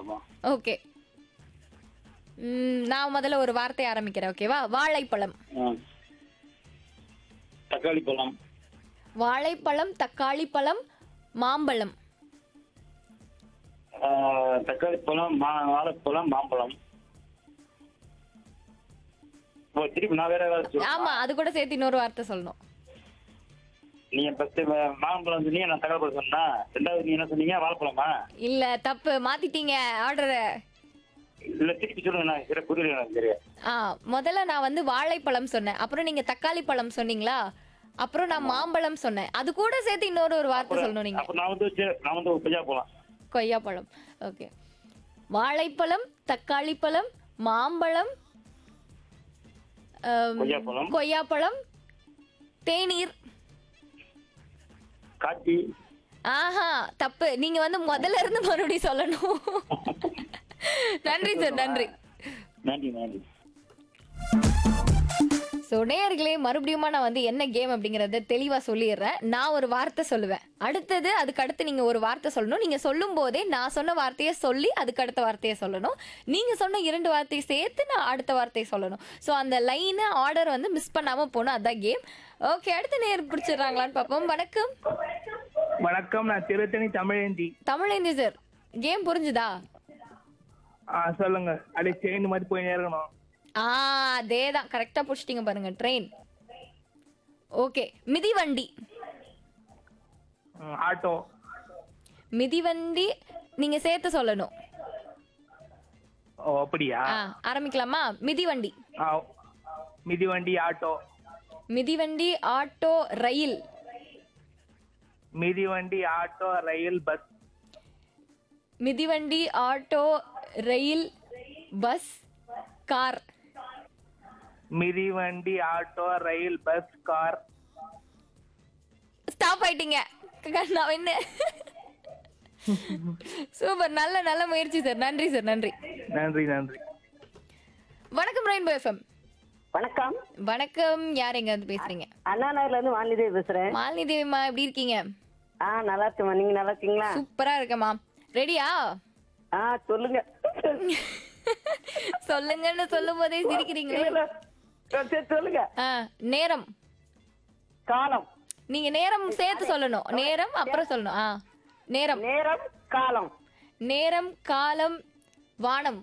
ஆமா ஓகே ம், நான் முதல்ல ஒரு வார்த்தை ஆரம்பிக்கிறேன் ஓகேவா வாழைப்பழம் ஆ. தக்காளி பழம் வாழைப்பழம் தக்காளி பழம் மாம்பழம் ஆ, தக்காளி பழம் மா வாழைப்பழம் மாம்பழம் ஓ, திருப்பி நான் வேற ஏதாவது சொல்லணுமா? ஆமா அது கூட சேர்த்து இன்னொரு வார்த்தை சொல்லணும் நீங்க ஃபர்ஸ்ட் மாம்பழம் சொன்னீங்க நான் தக்காளி பழம் சொன்னா ரெண்டாவது நீங்க என்ன சொன்னீங்க வாழைப்பழமா இல்ல தப்பு மாத்திட்டீங்க ஆர்டர் இல்ல திருப்பி சொல்லுங்க நான் சரியா புரியல எனக்கு சரியா ஆ முதல்ல நான் வந்து வாழைப்பழம் சொன்னேன் அப்புறம் நீங்க தக்காளி பழம் சொன்னீங்களா அப்புறம் நான் மாம்பழம் சொன்னேன் அது கூட சேர்த்து இன்னொரு ஒரு வார்த்தை சொல்லணும் நீங்க அப்ப நான் வந்து சரி, நான் வந்து கொய்யா பழம் கொய்யாப்பழம் ஓகே வாழைப்பழம் தக்காளி பழம் மாம்பழம் ஆம், கொய்யாப்பழம். கொய்யாப்பழம் தேநீர் காட்டி ஆஹா தப்பு நீங்க வந்து முதல்ல இருந்து மறுபடியும் சொல்லணும் நன்றி சார் நன்றி நன்றி நன்றி ஸோ நேயர்களே மறுபடியுமா நான் வந்து என்ன கேம் அப்படிங்கறத தெளிவா சொல்லிடுறேன் நான் ஒரு வார்த்தை சொல்லுவேன் அடுத்தது அதுக்கு அடுத்து நீங்க ஒரு வார்த்தை சொல்லணும் நீங்க சொல்லும் போதே நான் சொன்ன வார்த்தையை சொல்லி அதுக்கு அடுத்த வார்த்தையை சொல்லணும் நீங்க சொன்ன இரண்டு வார்த்தையை சேர்த்து நான் அடுத்த வார்த்தையை சொல்லணும் ஸோ அந்த லைனு ஆர்டர் வந்து மிஸ் பண்ணாம போகணும் அதான் கேம் ஓகே அடுத்த நேர் பிடிச்சிடுறாங்களான்னு பார்ப்போம் வணக்கம் வணக்கம் நான் திருத்தணி தமிழேந்தி தமிழேந்தி சார் கேம் புரிஞ்சுதா ஆ சொல்லுங்க அப்படியே செயின் மாதிரி போய் நேரணும் ஆ அதே தான் கரெக்டாக பிடிச்சிட்டிங்க பாருங்க ட்ரெயின் ஓகே மிதிவண்டி ஆட்டோ மிதிவண்டி நீங்க சேர்த்து சொல்லணும் ஓ அப்படியா ஆ ஆரம்பிக்கலாமா மிதிவண்டி ஆ, மிதிவண்டி ஆட்டோ மிதிவண்டி ஆட்டோ ரயில் மிதிவண்டி ஆட்டோ ரயில் பஸ் மிதிவண்டி ஆட்டோ ரயில் பஸ் கார் மிதிவண்டி ஆட்டோ ரயில் பஸ் கார் ஸ்டாப் ஆயிட்டீங்க நான் என்ன சூப்பர் நல்ல நல்ல முயற்சி சார் நன்றி சார் நன்றி நன்றி நன்றி வணக்கம் ரெயின்போ எஃப்எம் வணக்கம் வணக்கம் யார் எங்க வந்து பேசுறீங்க அண்ணா நகர்ல இருந்து வாலிதேவி பேசுறேன் மாலினி தேவிமா எப்படி இருக்கீங்க ஆ நல்லா இருக்குமா நீங்க நல்லா இருக்கீங்களா சூப்பரா இருக்கேம்மா ரெடியா ஆ சொல்லுங்க சொல்லுங்கன்னு சொல்லும் போதே சிரிக்கிறீங்களே இல்ல, இல்ல. சரி, சொல்லுங்க ஆ, நேரம் காலம் நீங்க நேரம் சேர்த்து சொல்லணும் நேரம் அப்புறம் சொல்லணும் ஆ நேரம் நேரம் காலம் நேரம் காலம் வானம்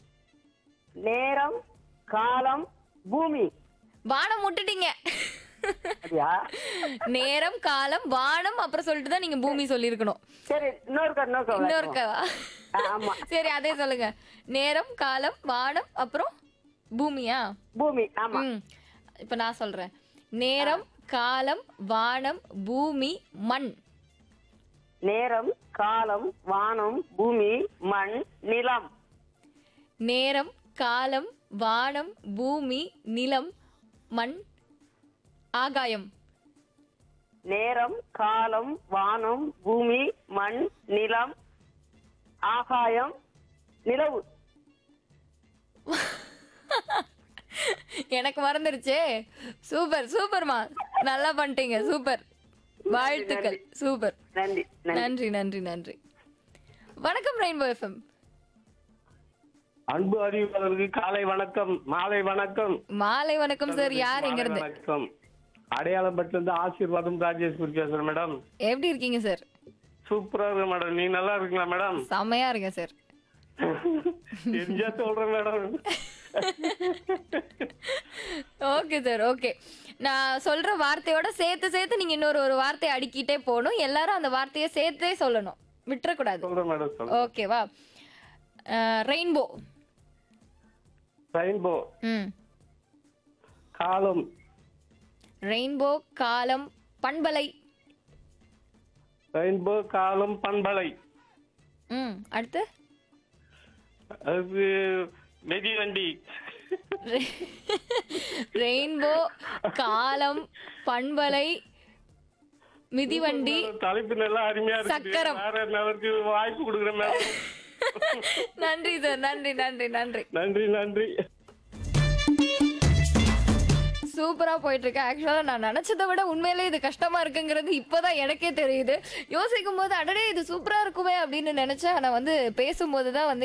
நேரம் காலம் பூமி வானம் விட்டுட்டீங்க அப்படியா நேரம் காலம் வானம் அப்புறம் சொல்லிட்டு தான் நீங்க பூமி சொல்லியிருக்கணும் சரி இன்னொரு இன்னொரு இன்னொருக்கவா ஆமா சரி அதே சொல்லுங்க நேரம் காலம் வானம் அப்புறம் பூமியா பூமி ஆமா ம் இப்ப நான் சொல்றேன் நேரம் காலம் வானம் பூமி மண் நேரம் காலம் வானம் பூமி மண் நிலம் நேரம் காலம் வானம் பூமி நிலம் மண் ஆகாயம் நேரம் காலம் வானம் பூமி மண் நிலம் ஆகாயம் நிலவு எனக்கு மறந்துருச்சே சூப்பர் சூப்பர்மா நல்லா பண்ணிட்டீங்க சூப்பர் வாழ்த்துக்கள் சூப்பர் நன்றி நன்றி நன்றி நன்றி நன்றி வணக்கம் ரெயின்போ எஃப்எம் அன்பு அறிவிப்பாளருக்கு காலை வணக்கம் மாலை வணக்கம் மாலை வணக்கம் சார் யார் எங்க மாலை இருந்து வணக்கம் அடையாளம் பெற்றிருந்து ஆசீர்வாதம் ராஜேஸ்வரி பேசுறேன் மேடம் எப்படி இருக்கீங்க சார் சூப்பரா இருக்கு மேடம் நீ நல்லா இருக்கீங்களா மேடம் செம்மையா இருக்கேன் சார் தெரிஞ்சா சொல்றேன் மேடம் ஓகே சார் ஓகே நான் சொல்ற வார்த்தையோட சேர்த்து சேர்த்து நீங்க இன்னொரு ஒரு வார்த்தையை அடுக்கிட்டே போகணும் எல்லாரும் அந்த வார்த்தையை சேர்த்தே சொல்லணும் விட்டுறக்கூடாது சொல்றேன் மேடம் சொல்றேன் ஓகேவா ரெயின்போ ரெயின்போ ம் காலம் ரெயின்போ காலம் பண்பலை ரெயின்போ காலம் பண்பலை ம் அடுத்து அது மிதிவண்டி ரெயின்போ காலம் பண்பலை மிதிவண்டி தலைப்பு நல்லா அருமையா இருக்கு சக்கரம். வேற என்னவருக்கு வாய்ப்பு கொடுக்குறேன் மேடம் நன்றி சார் நன்றி நன்றி நன்றி நன்றி நன்றி சூப்பரா போயிட்டு இருக்கு ஆக்சுவலா நான் நினைச்சதை விட உண்மையிலே இது கஷ்டமா இருக்குங்கிறது இப்பதான் எனக்கே தெரியுது யோசிக்கும் போது அடடே இது சூப்பரா இருக்குமே அப்படின்னு நினைச்சேன் ஆனா வந்து பேசும்போது தான் வந்து